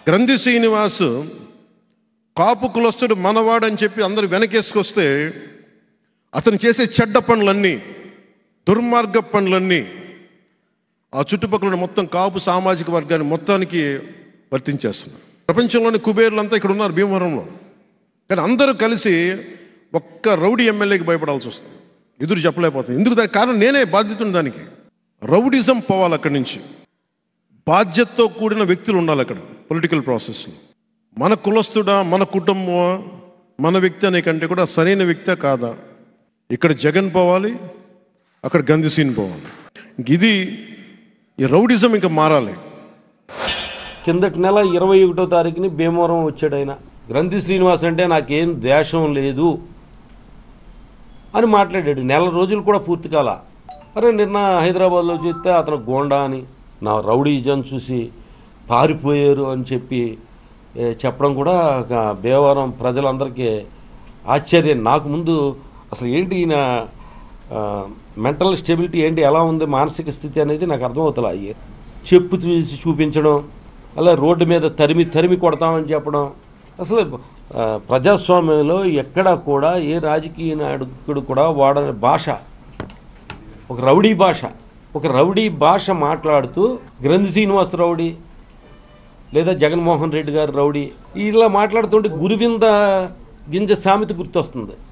గ్రంథి శ్రీనివాస్ కాపు కులస్తుడు మనవాడని చెప్పి అందరు వెనకేసుకొస్తే అతను చేసే చెడ్డ పనులన్నీ దుర్మార్గ పనులన్నీ ఆ చుట్టుపక్కల ఉన్న మొత్తం కాపు సామాజిక వర్గాన్ని మొత్తానికి వర్తించేస్తున్నారు ప్రపంచంలోని కుబేర్లంతా ఇక్కడ ఉన్నారు భీమవరంలో కానీ అందరూ కలిసి ఒక్క రౌడీ ఎమ్మెల్యేకి భయపడాల్సి వస్తుంది ఎదురు చెప్పలేకపోతుంది ఎందుకు దానికి కారణం నేనే బాధ్యతను దానికి రౌడిజం పోవాలి అక్కడి నుంచి బాధ్యతతో కూడిన వ్యక్తులు ఉండాలి అక్కడ పొలిటికల్ ప్రాసెస్లో మన కులస్తుడా మన కుటుంబమా మన వ్యక్తి అనే కంటే కూడా సరైన వ్యక్తే కాదా ఇక్కడ జగన్ పోవాలి అక్కడ గంధిసీన్ పోవాలి ఇంక ఇది ఈ రౌడిజం ఇంకా మారాలి కిందటి నెల ఇరవై ఒకటో తారీఖుని భీమవరం వచ్చాడు ఆయన గ్రంథి శ్రీనివాస్ అంటే నాకేం ద్వేషం లేదు అని మాట్లాడాడు నెల రోజులు కూడా పూర్తి కాల అరే నిన్న హైదరాబాద్లో చూస్తే అతను గోండా అని నా రౌడీజం చూసి పారిపోయారు అని చెప్పి ఏ, చెప్పడం కూడా ఒక భీమవరం ప్రజలందరికీ ఆశ్చర్యం నాకు ముందు అసలు ఏంటి ఈయన మెంటల్ స్టెబిలిటీ ఏంటి ఎలా ఉంది మానసిక స్థితి అనేది నాకు అర్థమవుతలే అయ్యి చెప్పు చూసి చూపించడం అలా రోడ్డు మీద తరిమి తరిమి కొడతామని చెప్పడం అసలు ఆ, ప్రజాస్వామ్యంలో ఎక్కడా కూడా ఏ రాజకీయ నాయకుడు కూడా వాడని భాష ఒక రౌడీ భాష ఒక రౌడీ భాష మాట్లాడుతూ గ్రంథి శ్రీనివాస్ రౌడీ లేదా జగన్మోహన్ రెడ్డి గారు రౌడీ ఇలా మాట్లాడుతుంటే గురువింద గింజ సామెత గుర్తొస్తుంది